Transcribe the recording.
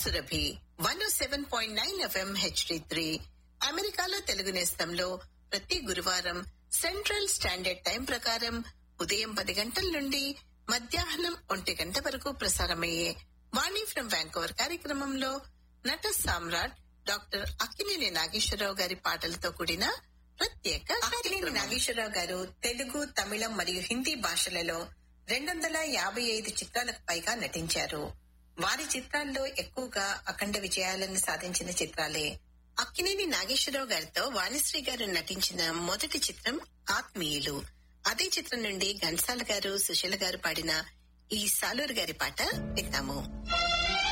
Surabhi one seven point nine FM HD three అమెరికాలో తెలుగు నేస్తంలో ప్రతి గురువారం సెంట్రల్ స్టాండర్డ్ టైం ప్రకారం ఉదయం పది గంటల నుండి మధ్యాహ్నం ఒంటి గంట వరకు ప్రసారమయ్యే వాణి ఫ్రం వ్యాంకోవర్ కార్యక్రమంలో నట సామ్రాట్ డాక్టర్ అక్కినేని నాగేశ్వరరావు గారి పాటలతో కూడిన ప్రత్యేక అక్కినేని నాగేశ్వరరావు గారు తెలుగు తమిళం మరియు హిందీ భాషలలో రెండు వందల యాభై ఐదు చిత్రాలకు పైగా నటించారు వారి చిత్రాల్లో ఎక్కువగా అఖండ విజయాలను సాధించిన చిత్రాలే అక్కినేని నాగేశ్వరరావు గారితో వాణిశ్రీ గారు నటించిన మొదటి చిత్రం ఆత్మీయులు అదే చిత్రం నుండి ఘంటసాల గారు సుశీల గారు పాడిన ఈ సాలూరు గారి పాట విందాము